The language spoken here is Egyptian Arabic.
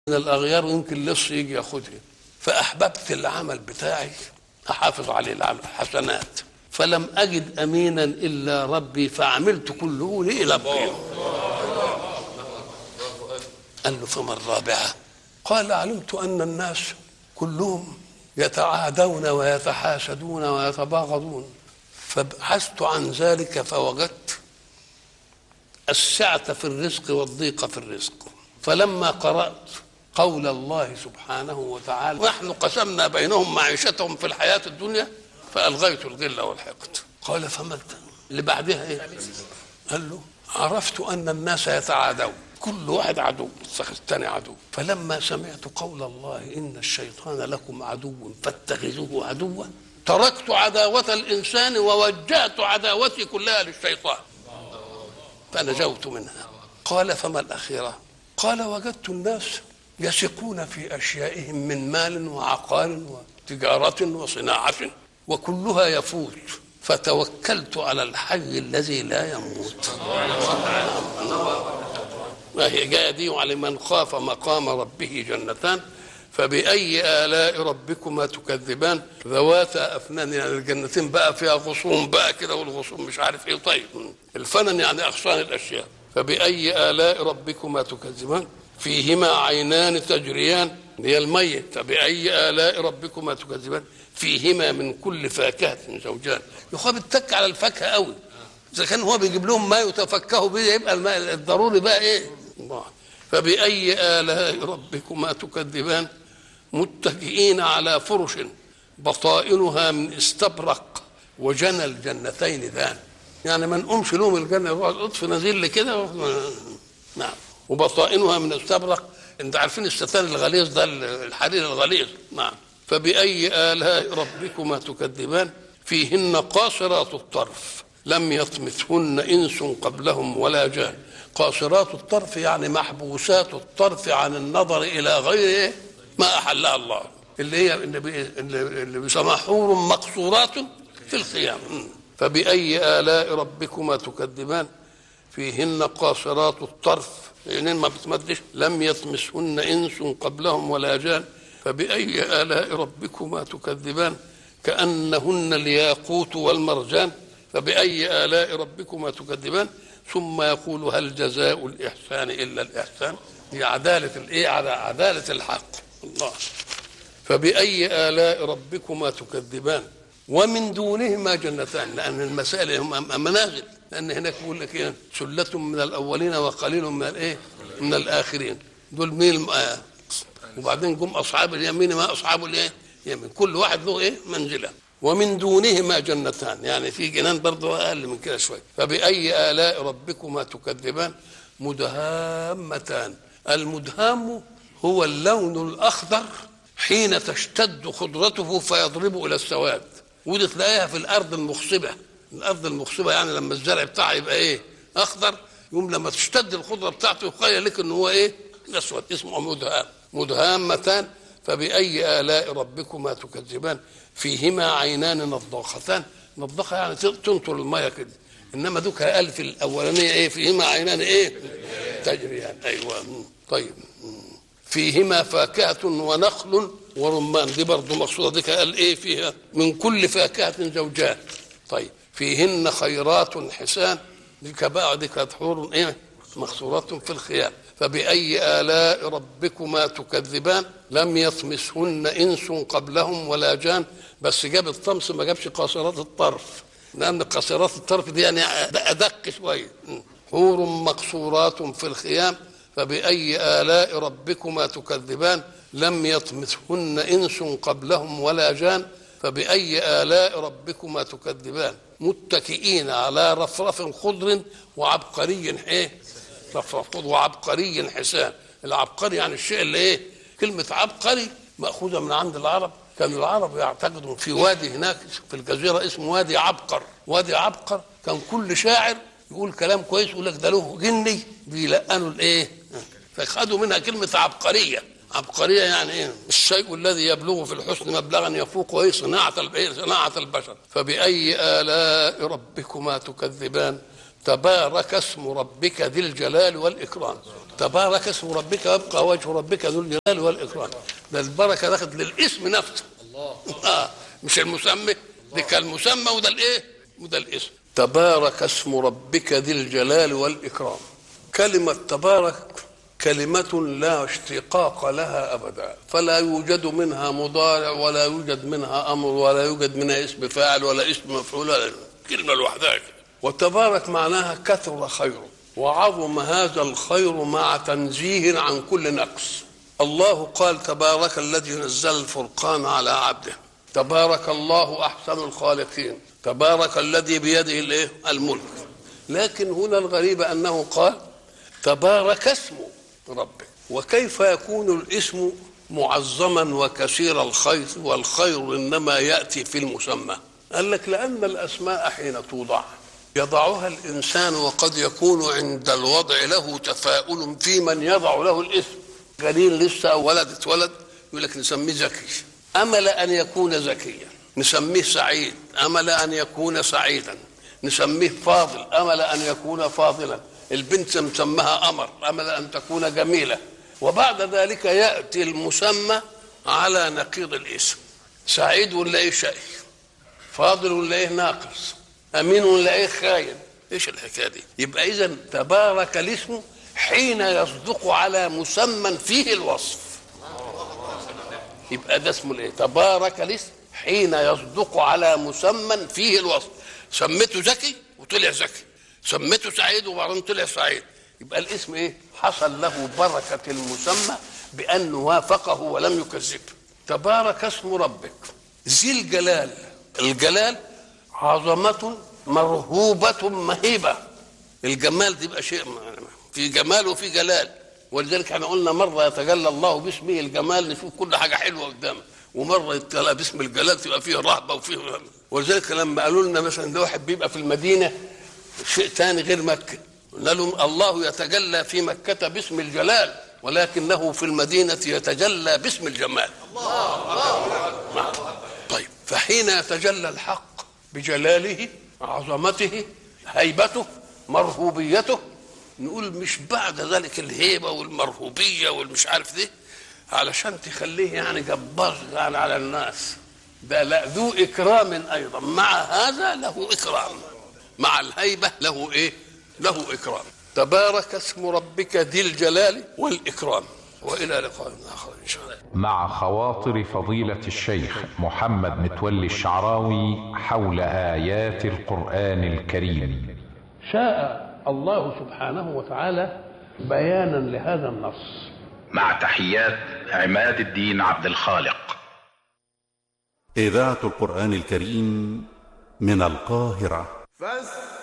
من الاغيار ويمكن لص يجي ياخدها فاحببت العمل بتاعي احافظ عليه العمل حسنات فلم اجد امينا الا ربي فعملت كله لربي قال له فما الرابعه قال علمت ان الناس كلهم يتعادون ويتحاسدون ويتباغضون فبحثت عن ذلك فوجدت السعة في الرزق والضيق في الرزق فلما قرأت قول الله سبحانه وتعالى نحن قسمنا بينهم معيشتهم في الحياة الدنيا فألغيت الغل والحقد قال فما اللي بعدها ايه قال له عرفت أن الناس يتعادون كل واحد عدو الثاني عدو فلما سمعت قول الله إن الشيطان لكم عدو فاتخذوه عدوا تركت عداوة الإنسان ووجهت عداوتي كلها للشيطان فنجوت منها قال فما الأخيرة قال وجدت الناس يثقون في أشيائهم من مال وعقار وتجارة وصناعة وكلها يفوت فتوكلت على الحي الذي لا يموت وهي جايه دي وعلى من خاف مقام ربه جنتان فبأي آلاء ربكما تكذبان ذواتا أفنان يعني الجنتين بقى فيها غصون بقى كده والغصون مش عارف إيه طيب الفنن يعني أغصان الأشياء فبأي آلاء ربكما تكذبان فيهما عينان تجريان هي المية فبأي آلاء ربكما تكذبان فيهما من كل فاكهة زوجان يخاف التك على الفاكهة قوي إذا كان هو بيجيب لهم ما يتفكهوا به يبقى الماء الضروري بقى إيه الله فبأي آلاء ربكما تكذبان متكئين على فرش بطائنها من استبرق وجنى الجنتين ذان يعني ما نقومش لهم الجنة يقعد اطفي نزيل كده نعم وبطائنها من استبرق انت عارفين الستان الغليظ ده الحرير الغليظ نعم فبأي آلاء ربكما تكذبان فيهن قاصرات الطرف لم يطمثهن إنس قبلهم ولا جان قاصرات الطرف يعني محبوسات الطرف عن النظر إلى غير ما أحلها الله اللي هي اللي بيسمى حور مقصورات في الخيام فبأي آلاء ربكما تكذبان فيهن قاصرات الطرف يعني ما بتمدش لم يطمسهن إنس قبلهم ولا جان فبأي آلاء ربكما تكذبان كأنهن الياقوت والمرجان فبأي آلاء ربكما تكذبان ثم يقول هل جزاء الإحسان إلا الإحسان هي عدالة الإيه على عدالة الحق الله فبأي آلاء ربكما تكذبان ومن دونهما جنتان لأن المسائل هم منازل لأن هناك بيقول لك إيه سلة من الأولين وقليل من الإيه من الآخرين دول مين آه وبعدين جم أصحاب اليمين ما أصحاب الإيه يمين كل واحد له إيه منزلة ومن دونهما جنتان يعني في جنان برضه أقل من كده شوية فبأي آلاء ربكما تكذبان مدهامتان المدهام هو اللون الأخضر حين تشتد خضرته فيضرب إلى السواد ودي تلاقيها في الأرض المخصبة الأرض المخصبة يعني لما الزرع بتاعها يبقى إيه أخضر يوم لما تشتد الخضرة بتاعته يخيل لك إن هو إيه أسود اسمه مدهام مدهامتان فبأي آلاء ربكما تكذبان فيهما عينان نضاختان نضاخة يعني تنطر المية كده انما دوك قال في الاولانيه ايه فيهما عينان ايه تجريان ايوه طيب فيهما فاكهه ونخل ورمان دي برضه مقصوده دي قال ايه فيها من كل فاكهه زوجان طيب فيهن خيرات حسان دي بقى دي كانت حور ايه مقصورات في الخيام فبأي آلاء ربكما تكذبان لم يطمسهن إنس قبلهم ولا جان بس جاب الطمس ما جابش قاصرات الطرف لأن قاصرات الطرف دي يعني أدق شوية حور مقصورات في الخيام فبأي آلاء ربكما تكذبان لم يطمثهن إنس قبلهم ولا جان فبأي آلاء ربكما تكذبان متكئين على رفرف خضر وعبقري ايه رفرف خضر وعبقري حسان العبقري يعني الشيء اللي ايه كلمة عبقري مأخوذة من عند العرب كان العرب يعتقدوا في وادي هناك في الجزيرة اسمه وادي عبقر وادي عبقر كان كل شاعر يقول كلام كويس يقول لك ده له جني بيلقنوا الايه فخدوا منها كلمة عبقرية عبقرية يعني ايه الشيء الذي يبلغ في الحسن مبلغا يفوق ايه صناعة صناعة البشر فبأي آلاء ربكما تكذبان تبارك اسم ربك ذي الجلال والإكرام تبارك اسم ربك ويبقى وجه ربك ذو الجلال والاكرام ده البركه دخلت للاسم نفسه الله آه مش المسمى ده كان المسمى وده الايه وده الاسم تبارك اسم ربك ذي الجلال والاكرام كلمه تبارك كلمة لا اشتقاق لها أبدا فلا يوجد منها مضارع ولا يوجد منها أمر ولا يوجد منها اسم فاعل ولا اسم مفعول ولا كلمة لوحدها وتبارك معناها كثر خيره وعظم هذا الخير مع تنزيه عن كل نقص الله قال تبارك الذي نزل الفرقان على عبده تبارك الله احسن الخالقين تبارك الذي بيده الايه الملك لكن هنا الغريب انه قال تبارك اسم ربك وكيف يكون الاسم معظما وكثير الخير والخير انما ياتي في المسمى قال لك لان الاسماء حين توضع يضعها الانسان وقد يكون عند الوضع له تفاؤل في من يضع له الاسم قليل لسه ولد اتولد يقول لك نسميه ذكي امل ان يكون ذكيا نسميه سعيد امل ان يكون سعيدا نسميه فاضل امل ان يكون فاضلا البنت مسمها امر امل ان تكون جميله وبعد ذلك ياتي المسمى على نقيض الاسم سعيد ولا ايه شقي فاضل ولا ايه ناقص امين ولا ايه خاين ايش الحكايه دي يبقى اذا تبارك الاسم حين يصدق على مسمى فيه الوصف يبقى ده اسمه الايه تبارك الاسم حين يصدق على مسمى فيه الوصف سميته ذكي وطلع ذكي سميته سعيد وبعدين طلع سعيد يبقى الاسم ايه حصل له بركه المسمى بان وافقه ولم يكذبه تبارك اسم ربك ذي الجلال الجلال عظمة مرهوبة مهيبة الجمال دي يبقى شيء في جمال وفي جلال ولذلك احنا قلنا مرة يتجلى الله باسمه الجمال نشوف كل حاجة حلوة قدامه ومرة يتجلى باسم الجلال تبقى فيه رهبة وفيه ولذلك لما قالوا لنا مثلا ده واحد بيبقى في المدينة شيء ثاني غير مكة قلنا لهم الله يتجلى في مكة باسم الجلال ولكنه في المدينة يتجلى باسم الجمال الله الله طيب فحين يتجلى الحق بجلاله عظمته هيبته مرهوبيته نقول مش بعد ذلك الهيبه والمرهوبيه والمش عارف دي علشان تخليه يعني جبار يعني على الناس ده لا ذو اكرام ايضا مع هذا له اكرام مع الهيبه له ايه له اكرام تبارك اسم ربك ذي الجلال والاكرام والى لقاء اخر ان شاء الله مع خواطر فضيلة الشيخ محمد متولي الشعراوي حول آيات القرآن الكريم شاء الله سبحانه وتعالى بيانا لهذا النص مع تحيات عماد الدين عبد الخالق إذاعة القرآن الكريم من القاهرة فاستمعوا